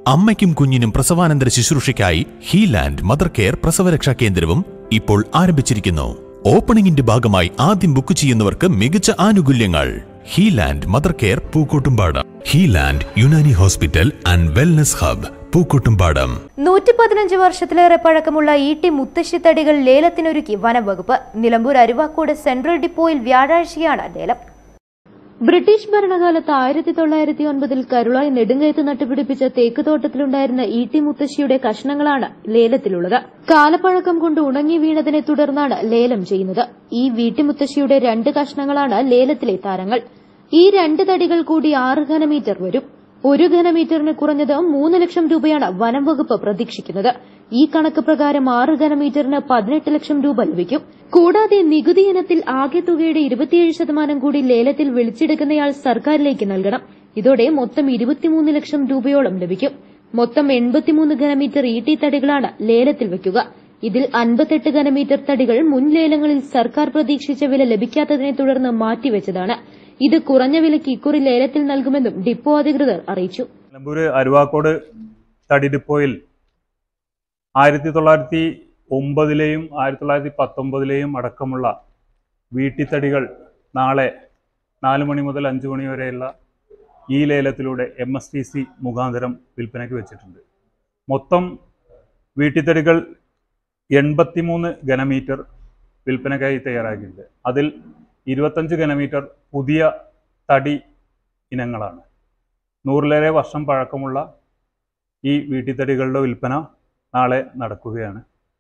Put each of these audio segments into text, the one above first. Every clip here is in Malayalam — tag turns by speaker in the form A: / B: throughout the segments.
A: അമ്മയ്ക്കും കുഞ്ഞിനും പ്രസവാനന്തര ശുശ്രൂഷയ്ക്കായി ഹീലാൻഡ് മദർ കെയർ പ്രസവരക്ഷാ കേന്ദ്രവും ഇപ്പോൾ ആരംഭിച്ചിരിക്കുന്നു ഓപ്പണിംഗിന്റെ ഭാഗമായി ആദ്യം ബുക്ക് ചെയ്യുന്നവർക്ക് മികച്ച ആനുകൂല്യങ്ങൾ Healand mother care Pookkottumpadam Healand Unani hospital and wellness hub Pookkottumpadam
B: നൂറ്റി പതിനഞ്ച് വർഷത്തിലേറെ പഴക്കമുള്ള ഈട്ടി മുത്തശ്ശിത്തടികൾ ലേലത്തിനൊരുക്കി വനംവകുപ്പ് നിലമ്പൂർ അരുവാക്കോട് സെൻട്രൽ ഡിപ്പോയിൽ വ്യാഴാഴ്ചയാണ് ലേലം ബ്രിട്ടീഷ് ഭരണകാലത്ത് ആയിരത്തി തൊള്ളായിരത്തി ഒൻപതിൽ കരുളായി നെടുങ്കയത്ത് നട്ടുപിടിപ്പിച്ച തേക്ക് തോട്ടത്തിലുണ്ടായിരുന്ന ഈട്ടി മുത്തശ്ശിയുടെ കഷ്ണങ്ങളാണ് ലേലത്തിലുള്ളത് കാലപ്പഴക്കം കൊണ്ട് ഉണങ്ങി വീണതിനെ തുടർന്നാണ് ലേലം ചെയ്യുന്നത് ഈ വീട്ടിമുത്തശ്ശിയുടെ രണ്ട് കഷ്ണങ്ങളാണ് ലേലത്തിലെ താരങ്ങൾ ഈ രണ്ട് തടികൾ കൂടി ആറ് ഘനമീറ്റർ വരും ഒരു ഘനമീറ്ററിന് കുറഞ്ഞത് മൂന്ന് ലക്ഷം രൂപയാണ് വനം വകുപ്പ് പ്രതീക്ഷിക്കുന്നത് ഈ കണക്ക് പ്രകാരം ആറ് ഘനമീറ്ററിന് പതിനെട്ട് ലക്ഷം രൂപ ലഭിക്കും കൂടാതെ നികുതി ഇനത്തിൽ ആകെ തുകയുടെ ഇരുപത്തിയേഴ് ശതമാനം കൂടി ലേലത്തിൽ വിളിച്ചെടുക്കുന്നയാൾ സർക്കാരിലേക്ക് നൽകണം ഇതോടെ മൊത്തം ഇരുപത്തിമൂന്ന് ലക്ഷം രൂപയോളം ലഭിക്കും മൊത്തം എൺപത്തിമൂന്ന് ഘനമീറ്റർ ഈട്ടി തടികളാണ് ലേലത്തിൽ വയ്ക്കുക ഇതിൽ അൻപത്തെട്ട് ഘനമീറ്റർ തടികൾ മുൻ ലേലങ്ങളിൽ സർക്കാർ പ്രതീക്ഷിച്ച വില ലഭിക്കാത്തതിനെ തുടർന്ന് മാറ്റിവെച്ചതാണ് ഇത് കുറഞ്ഞ വിലയ്ക്ക് ഇക്കുറി ലേലത്തിൽ നൽകുമെന്നും ഡിപ്പോ അധികൃതർ അറിയിച്ചു
C: നിലമ്പൂര് അരുവാക്കോട് തടി ഡിപ്പോയിൽ ആയിരത്തി തൊള്ളായിരത്തി ഒമ്പതിലെയും ആയിരത്തി തൊള്ളായിരത്തി പത്തൊമ്പതിലെയും അടക്കമുള്ള വീട്ടിത്തടികൾ നാളെ നാല് മണി മുതൽ അഞ്ച് മണി വരെയുള്ള ഈ ലേലത്തിലൂടെ എം എസ് ടി സി മുഖാന്തരം വിൽപ്പനയ്ക്ക് വെച്ചിട്ടുണ്ട് മൊത്തം വീട്ടിത്തടികൾ എൺപത്തിമൂന്ന് ഘനമീറ്റർ വിൽപ്പനയ്ക്കായി തയ്യാറാക്കിയിട്ടുണ്ട് അതിൽ ഇരുപത്തഞ്ച് ഘനമീറ്റർ പുതിയ തടി ഇനങ്ങളാണ് നൂറിലേറെ വർഷം പഴക്കമുള്ള ഈ വീട്ടിത്തടികളുടെ വിൽപ്പന നാളെ നടക്കുകയാണ്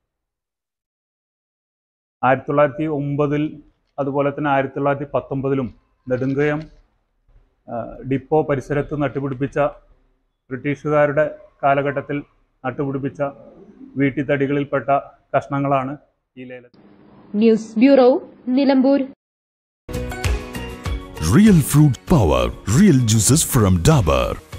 C: ആയിരത്തി തൊള്ളായിരത്തി ഒമ്പതിൽ അതുപോലെ തന്നെ ആയിരത്തി തൊള്ളായിരത്തി പത്തൊമ്പതിലും നെടുങ്കയം ആ, ഡിപ്പോ പരിസരത്ത് നട്ടുപിടിപ്പിച്ച ബ്രിട്ടീഷുകാരുടെ കാലഘട്ടത്തിൽ നട്ടുപിടിപ്പിച്ച വീട്ടിത്തടികളിൽപ്പെട്ട കഷ്ണങ്ങളാണ് ഈ ലേലത്തിൽ
B: news bureau Nilambur
A: Real fruit power, real juices from Dabur.